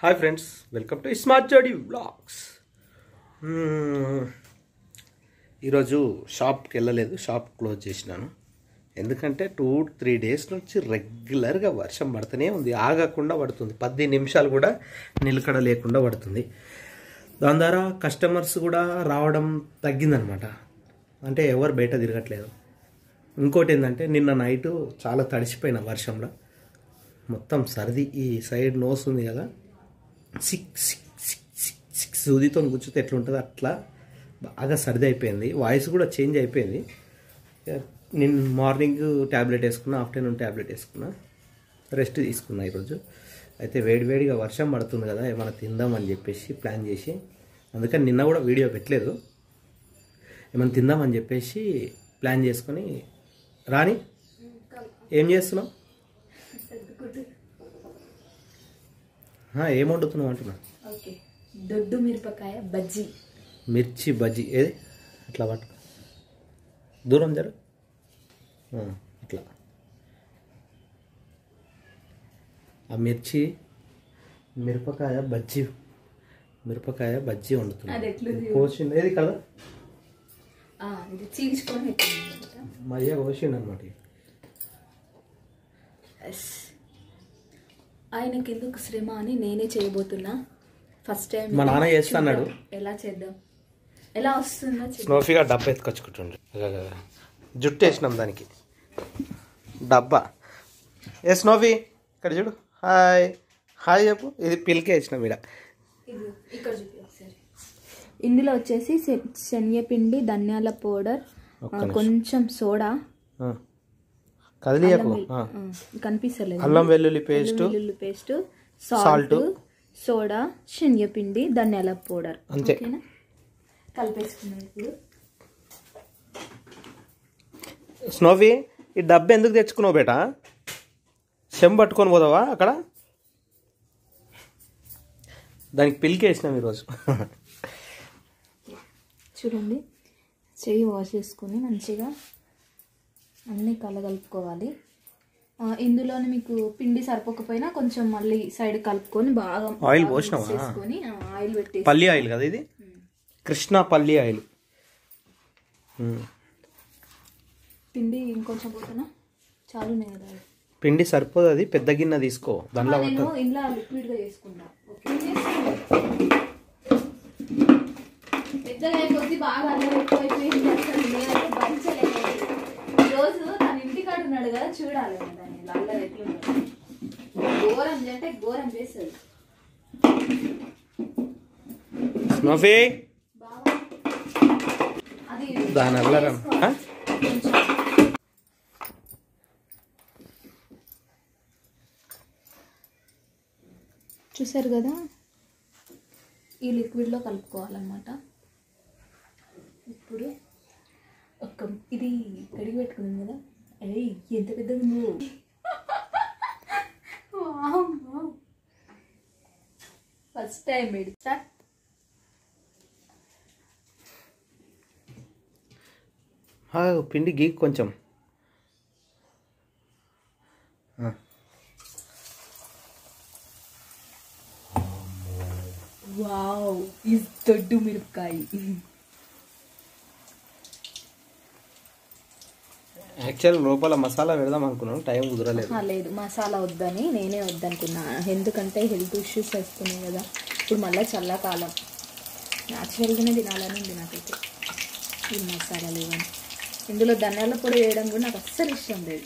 Hi friends welcome to smart Jodi vlogs ఈరోజు షాప్కి వెళ్ళలేదు షాప్ క్లోజ్ చేసినాను ఎందుకంటే టూ త్రీ డేస్ నుంచి రెగ్యులర్గా వర్షం పడుతూనే ఉంది ఆగకుండా పడుతుంది పది నిమిషాలు కూడా నిలకడ లేకుండా పడుతుంది దాని ద్వారా కస్టమర్స్ కూడా రావడం తగ్గిందనమాట అంటే ఎవరు బయట తిరగట్లేదు ఇంకోటి ఏంటంటే నిన్న నైట్ చాలా తడిసిపోయిన వర్షంలో మొత్తం సర్ది ఈ సైడ్ నోస్ ఉంది కదా సిక్ సిక్ సిక్ సిక్ సిక్ సూదితో కూర్చుంటే ఎట్లుంటుందో అట్లా బాగా సర్ది అయిపోయింది వాయిస్ కూడా చేంజ్ అయిపోయింది ఇక నేను మార్నింగ్ ట్యాబ్లెట్ వేసుకున్నా ఆఫ్టర్నూన్ ట్యాబ్లెట్ వేసుకున్నా రెస్ట్ తీసుకున్నా ఈరోజు అయితే వేడివేడిగా వర్షం పడుతుంది కదా ఏమైనా తిందామని చెప్పేసి ప్లాన్ చేసి అందుకని నిన్న కూడా వీడియో పెట్టలేదు ఏమైనా తిందామని చెప్పేసి ప్లాన్ చేసుకొని రాని ఏం చేస్తున్నావు ఆ, ఏం వండుతున్నావు అంటున్నా ఓకే దొడ్డు మిరపకాయ బజ్జీ మిర్చి బజ్జీ ఏది అట్లా పట్టు దూరం జరు ఆ, ఇట్లా ఆ మిర్చి మిరపకాయ బజ్జీ మిరపకాయ బజ్జీ అది వండుతున్నా ఎట్లుంది? కోసింది ఏది కదా ఆ, ఇది చీల్చుకొని పెట్టింది మయ్య కోసిండు అనమాట ఆయనకి ఎందుకు శ్రమ అని నేనే చేయబోతున్నా ఫస్ట్ టైం మా నాన్న చేస్తా అన్నాడు. ఎలా చేద్దాం ఎలా వస్తుందో చెప్పు. స్నోఫీగా డబ్బా ఎత్తుకొచ్చుకుంటుండ్రు జుట్టు వేసినాం దానికి డబ్బా ఏ స్నోఫీ ఇక్కడ చూడు హాయ్ హాయ్ చెప్పు ఇది పిల్కే వేసినాం ఇక్కడ ఇది ఇక్కడ చూపి ఒకసారి ఇందులో వచ్చేసి శ- శనగపిండి ధనియాల పౌడర్ ఒక్క ఆ, నిమిషం. కొంచెం సోడా కదిలియకు అల్లం వెల్లు- ఆ, కనిపిస్తలేదు అల్లం వెల్లుల్లి పేస్ట్ అల్లం వెల్లుల్లి పేస్ట్ Salt. సాల్ట్ సోడా శనగపిండి ధనియాల పౌడర్ అంతే. ఓకేనా కలిపేసుకున్నాం ఇప్పుడు స్నోఫీ ఈ డబ్బా ఎందుకు తెచ్చుకున్నావు బేటా చెంబు పట్టుకొని పోదావా అక్కడ దానికి పిల్కి వేసినాం ఈరోజు చూడండి చెయ్యి వాష్ చేసుకొని మంచిగా అన్నీ కలగలుపుకోవాలి ఆ, ఇందులోనే మీకు పిండి సరిపోకపోయినా కొంచెం మళ్ళీ సైడ్ కలుపుకొని బాగా ఆయిల్ బాగా పోసినావా? mix చేసుకొని ఆ, ఆయిల్ పెట్టేసి పల్లి ఆయిల్ కదా ఇది కృష్ణ పల్లి ఆయిల్ ఉమ్. పిండి ఇంకొంచెం పోతున్నా చాలు ఉన్నాయి కదా పిండి సరిపోదు అది పెద్ద గిన్నె తీసుకో దాంట్లో ఆ, నేను పట్టు ఇంట్లో లిక్విడ్ గా చేసుకుంటా ఓకే పెద్దగా అయిపోద్ది బాగా అల్లరి ఎక్కువైపోయింది అసలు నేనైతే భరించలేదు ఈరోజు తన ఇంటికాడ ఉన్నాడు కదా చూడాలి కదా దాన్ని ఇలా అల్లరి ఎట్లున్నాడు ఘోరం అంటే ఘోరం చేస్తుంది స్నోఫీ బాగా అది దాని అల్లరం ఆ? కొంచెం చూసారు కదా ఈ లిక్విడ్లో కలుపుకోవాలన్నమాట ఇప్పుడు ఒక ఇది కడిగి పెట్టుకున్నాం కదా అరే ఎంత పెద్దగా నువ్వు ఫస్ట్ టైం ఇది స్టార్ట్ ఆ, పిండి గీక్ కొంచెం ఆ. వావ్ ఇస్ దొడ్డు మిరపకాయ యాక్చువల్ లోపల మసాలా పెడదాం అనుకున్నాను టైం కుదరలేదు ఆహా, లేదు మసాలా వద్దని నేనే వద్దనుకున్నా ఎందుకంటే హెల్త్ ఇష్యూస్ వస్తున్నాయి కదా ఇప్పుడు మళ్ళీ చల్లకాలం న్యాచురల్గానే తినాలని ఉంది నాకైతే ఈ మసాలాలు ఇవన్నీ ఇందులో ధనియాల పొడి వేయడం కూడా నాకు అస్సలు ఇష్టం లేదు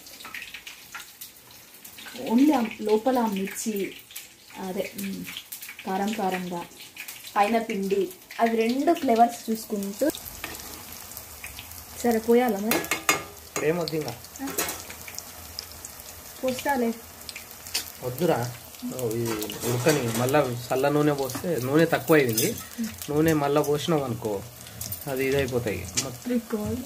ఓన్లీ ఆ లోపల ఆ మిర్చి అదే మ్, కారం కారంగా పైన పిండి అవి రెండు ఫ్లేవర్స్ చూసుకుంటూ సరే పోయాలా మరి ఏమొద్దు ఇంకా పోస్తాలే వద్దురా ఓ, ఇది ఉడకని మళ్ళా చల్ల నూనె పోస్తే నూనె తక్కువ అయింది నూనె మళ్ళా పోసినాం అనుకో అది ఇదైపోతాయి మొత్తం రికార్డ్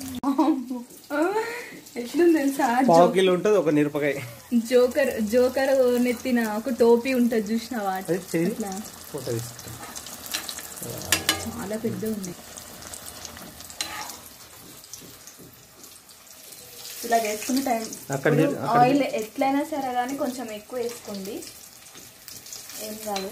ఎట్లుంది తెలుసా పావు కిలో ఉంటుంది ఒక మిరపకాయ జోకర్ జోకర్ నెత్తిన ఒక టోపీ ఉంటుంది చూసినావా అది చేయి. అట్లా ఫోటో తీసుకుంటా. చాలా పెద్ద ఉంది ఇలా వేసుకునే టైం అక్కడ ఇప్పుడు ని- అక్కడ ఆయిల్ ఎట్లయినా సరే కానీ కొంచెం ఎక్కువ వేసుకోండి ఏం కాదు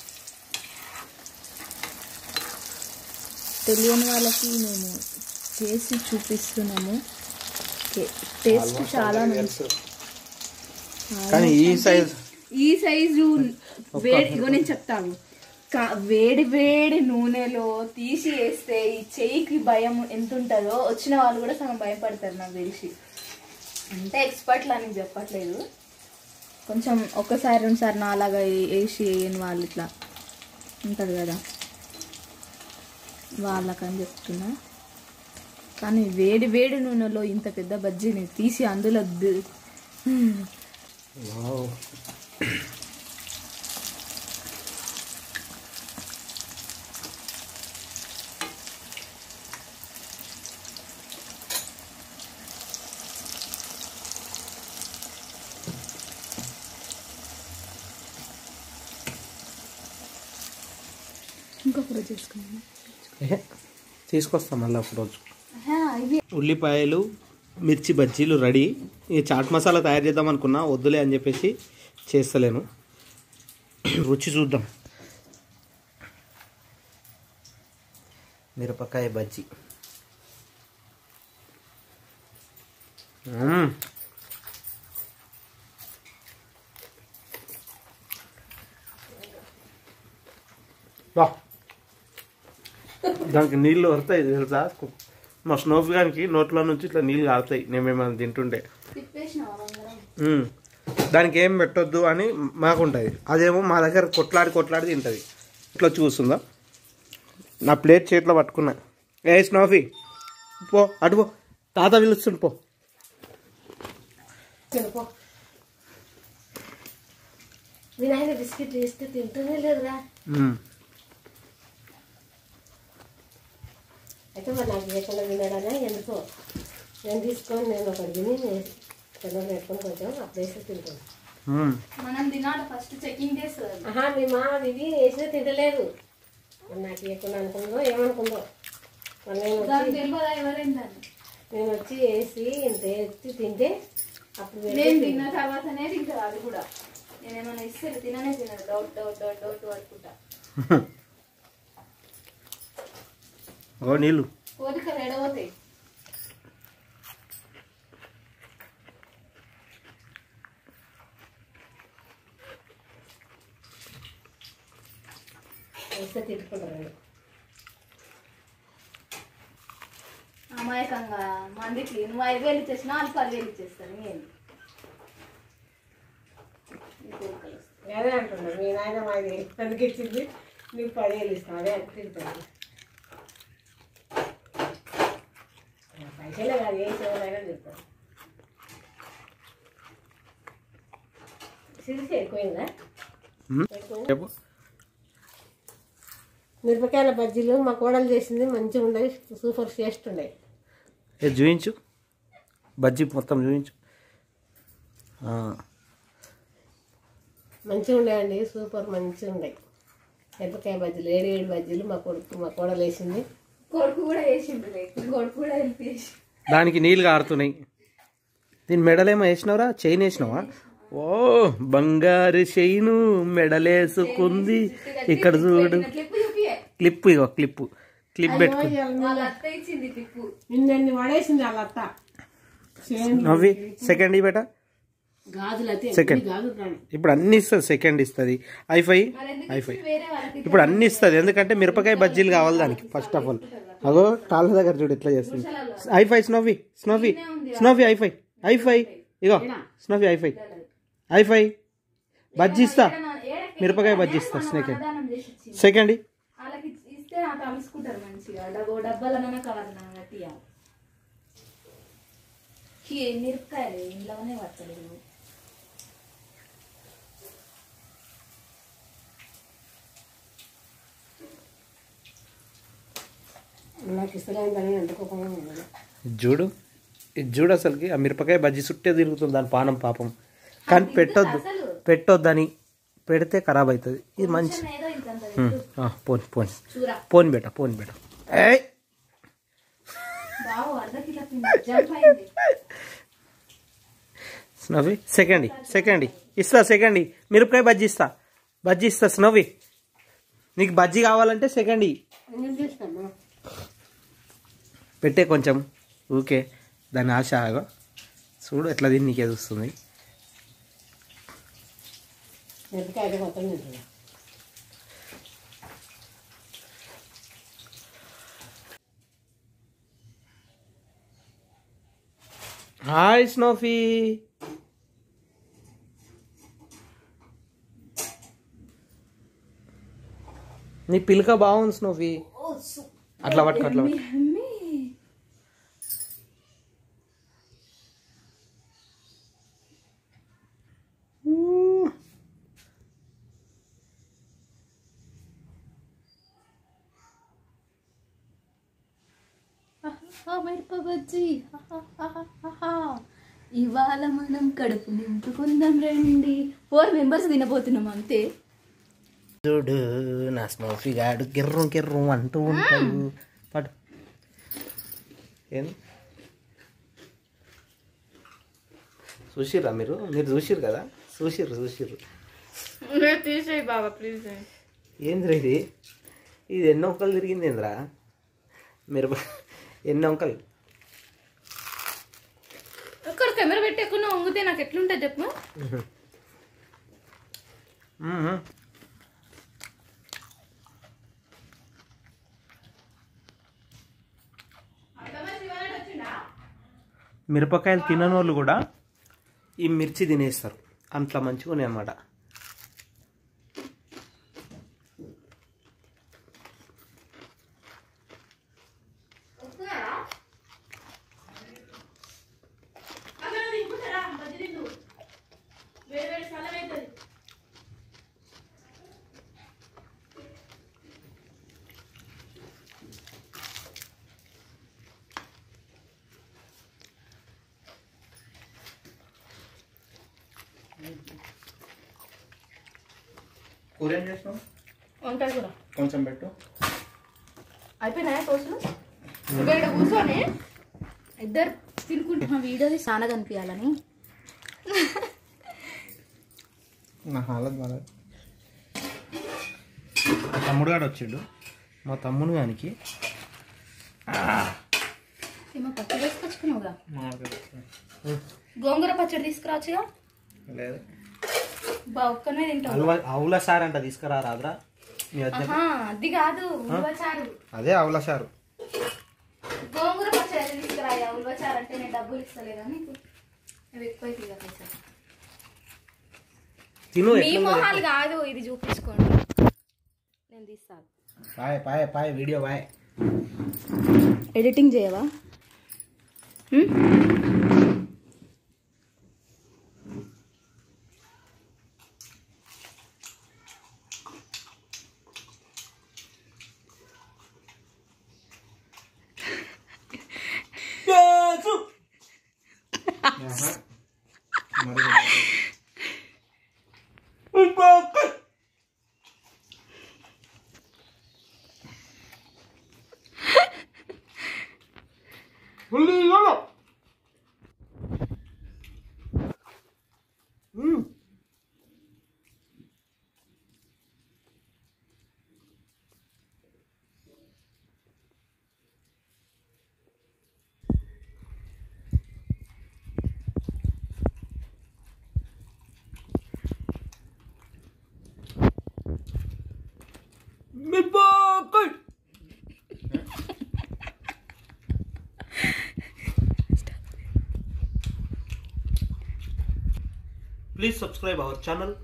తెలియని వాళ్ళకి మేము చేసి చూపిస్తున్నాము కే- టేస్ట్ చాలా మంచి కానీ ఈ సైజ్ ఈ సైజు వేడి ఇగో నేను చెప్తాను కా- వేడి వేడి నూనెలో తీసి వేస్తే ఈ చెయ్యికి భయం ఎంత ఉంటుందో వచ్చిన వాళ్ళు కూడా సగం భయపడతారు నాకు తెలిసి అంటే ఎక్స్పర్ట్లు అని చెప్పట్లేదు కొంచెం ఒక్కసారి రెండుసారి నాలాగా ఏ- వేసి వేయని వాళ్ళు ఇట్లా ఉంటుంది కదా వాళ్ళకని చెప్తున్నా కానీ వేడి వేడి నూనెలో ఇంత పెద్ద బజ్జీని తీసి అందులో ది- వావ్. ఇంకొక రోజు చేసుకున్నాను ఏహే, తీసుకొస్తాం మళ్ళీ ఒక రోజు ఇవి ఉల్లిపాయలు మిర్చి బజ్జీలు రెడీ ఈ చాట్ మసాలా తయారు చేద్దాం అనుకున్నా వద్దులే అని చెప్పేసి చేస్తలేను రుచి చూద్దాం మిరపకాయ బజ్జీ మ్మ్. వా దానికి నీళ్ళు వస్తాయి తెలుసా మా స్నోఫ్ గానికి నోట్లో నుంచి ఇట్లా నీళ్ళు కారుతాయి నేను ఏమైనా తింటుంటే మ్మ్. దానికి ఏం పెట్టొద్దు అని మాకుంటుంది అదేమో మా దగ్గర కొట్లాడి కొట్లాడి తింటుంది ఇట్లా చూస్తుందా నా ప్లేట్ చేతిలో పట్టుకున్నా ఏ స్నోఫీ పో అటు పో తాత పిలుస్తుండు పో వినాయక బిస్కెట్ వేస్తే తింటూనే లేదురా మ్మ్. అయితే మరి నాకు లేకుండా తినడానా ఎందుకో నేను తీసుకొని నేను ఒకటి తిని చిన్న పెట్టుకొని కొంచెం అప్పుడేస్తే తింటాను మ్మ్. మనం తినాలి ఫస్ట్ చెకింగ్ చేస్తుంది ఆహా మీ మామ ఇది వేసినా తింటలేదు మరి నాకు ఇవ్వకుండా అనుకుందో ఏమనుకుందో మరి నేను వచ్చి దానికి తెలియదా ఎవరైందని నేను వచ్చి వేసి ఇంత ఎత్తి తింటే అప్పుడు నేను వేసి తిన్న తర్వాతనే తింటారు అది కూడా నేను ఏమైనా ఇస్తే తిననే తినదు డౌట్ డౌట్ డౌట్ డౌట్ అనుకుంటా ఓ నీళ్ళు కోరికలు ఎడబోతాయి వేస్తే తిట్టుకుంటారు అమాయకంగా మందికి నువ్వు ఐదు వేలు ఇచ్చేసినా వాళ్ళు పదివేలు ఇచ్చేస్తాను ఏంది ఈ కోరికలు వస్తాయి. అదే అంటున్నా మీ నాయన మా ఎందుకు ఇచ్చింది నీకు పదివేలు ఇస్తాం అదే తింటాను పైసలే కాదు ఏ సేవలైనా చెప్తాను సిరిసి ఎక్కువైందా మ్మ్. ఎక్కువైందా? చెప్పు మిరపకాయల బజ్జీలు మా కోడలు చేసింది మంచిగా ఉన్నాయి సూపర్ టేస్ట్ ఉన్నాయి ఏ చూయించు బజ్జీ మొత్తం చూయించు ఆ. మంచిగా ఉన్నాయండి సూపర్ మంచిగా ఉన్నాయి మిరపకాయ బజ్జీలు ఏడు ఏడు బజ్జీలు మా కొడుకు మా కోడలు వేసింది కొడుకు కూడా వేసిండు కొడుకు కూడా హెల్ప్ చేసి దానికి నీళ్ళు కారుతున్నాయి దీని మెడలేమో వేసినావురా చైన్ వేసినావా ఓ బంగారు చైను మెడలేసుకుంది ఇక్కడ చూడు క్లిప్ చూపియే క్లిప్ ఇగో క్లిప్ క్లిప్ పెట్టుకుంది వాళ్ళ అత్త ఇచ్చింది క్లిప్ నిన్న పడేసింది వాళ్ళ అత్త నవ్వి సెకండ్ బేట గాజులు అయితే సెకండ్ గాజులు రాని ఇప్పుడు అన్ని ఇస్తుంది సెకండ్ ఇస్తుంది ఐఫై మరి ఎందుకు ఐఫై వేరే వాళ్ళకి ఇప్పుడు అన్ని ఇస్తుంది ఎందుకంటే మిరపకాయ బజ్జీలు కావాలి దానికి ఫస్ట్ ఆఫ్ ఆల్ అగో కాళ్ళ దగ్గర చూడు ఎట్లా చేస్తుంది ఐఫై స్నోఫీ స్నోఫీ స్నోఫీ ఐఫై ఐఫై ఇగో స్నోఫీ ఐఫై ఐఫై బజ్జీ ఇస్తా మిరపకాయ బజ్జీ ఇస్తా సెకండ్ దానం చేసి ఇచ్చింది సెకండ్ వాళ్ళకి ఇచ్చి- ఇస్తే ఆ తలుసుకుంటారు మంచిగా డబ్బు డబ్బాలన్నా కవర్నా గట్టిగా ఈ మిరపకాయలు ఇంట్లోనే పట్టలేదు నాకు ఇష్టమైందని వండుకోకుండా ఉన్నాను చూడు ఇది చూడు అసలుకి ఆ మిరపకాయ బజ్జీ చుట్టే తిరుగుతుంది దాని పానం పాపం కానీ పెట్టొద్దు పెట్టొద్దని పెడితే ఖరాబ్ అవుతుంది ఇది మంచి ఏదో ఇంత ఉమ్, ఆ, పోని పోని చూరా పోని బేట పోని బేట ఏయ్ బాగా అర్ధ కిలో జంప్ అయింది స్నవి సెకండ్ సెకండ్ ఇస్తా సెకండ్ మిరపకాయ బజ్జీ ఇస్తా బజ్జీ ఇస్తా స్నోవి నీకు బజ్జీ కావాలంటే సెకండ్ ఇయ్యి. నేను చూస్తామా పెట్టే కొంచెం ఊకే దాని ఆశ ఆగో చూడు ఎట్లా దీన్ని నీకే చూస్తుంది మిరపకాయ మొత్తం తింటున్నా హాయ్ స్నోఫీ నీ పిలక బాగుంది స్నోఫీ అట్లా పట్టుకో అట్లా పట్టుకో. ఊ. మిరప బజ్జీ ఇవాళ మనం కడుపు నింపుకుందాం రండి ఫోర్ మెంబర్స్ తినబోతున్నాం అంతే చూడు నా స్నోఫీ గాడు గిర్రం గిర్రం అంటూ ఉంటాడు పడు ఏం చూసిర్రా మీరు మీరు చూసిర్రు కదా చూసిర్రు చూసిర్రు తీసేయి బాబా ప్లీజ్ ఏంద్రా ఇది ఇది ఎన్ని ఒక్కలు తిరిగింది ఏంద్రా మీరు ఎన్ని ఒక్కలు ఇక్కడ కెమెరా పెట్టకుండా వంగితే నాకు ఎట్లుంటుంది చెప్పు మిరపకాయలు తినని వాళ్ళు కూడా ఈ మిర్చి తినేస్తారు అంత మంచిగా ఉన్నాయి అన్నమాట కూర ఏం చేసినావు వంకాయ కూర కొంచెం పెట్టు అయిపోయినాయా కోసులు ఇంకా ఇక్కడ కూర్చొని ఇద్దరు తినుకుంటున్నా వీడియోది చాలా కనిపించాలని నా హాలత్ బాగా మా తమ్ముడు గాడు వచ్చిండు మా తమ్ముడు గానికి ఏమో పచ్చడి తీసుకొచ్చుకున్నావుగా గోంగూర పచ్చడి తీసుకురావచ్చుగా లేదు బా ఒక్కనే తింటావు అల్వా అవుల సార్ అంట తీసుకురా రాదురా మీ వద్ద ఆహా అది కాదు ఉల్వచారు అదే అవుల సారు గోంగూర పచ్చడి అయితే తీసుకురాయా ఉల్వచారు అంటే నేను డబ్బులు ఇస్తలేదా నీకు అవి ఎక్కువ అవుతాయి కదా పైసలు. తిను మీ ఎట్లుందో మొహాలు కాదు ఇది చూపించుకోండి నేను తీస్తాను పాయ్ పాయ్ పాయ్ వీడియో పాయ్ ఎడిటింగ్ చేయవా ప్లీజ్ సబ్స్క్రైబ్ అవర్ ఛానల్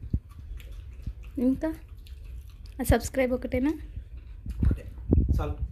ఇంకా సబ్స్క్రైబ్ ఒకటేనా చాలు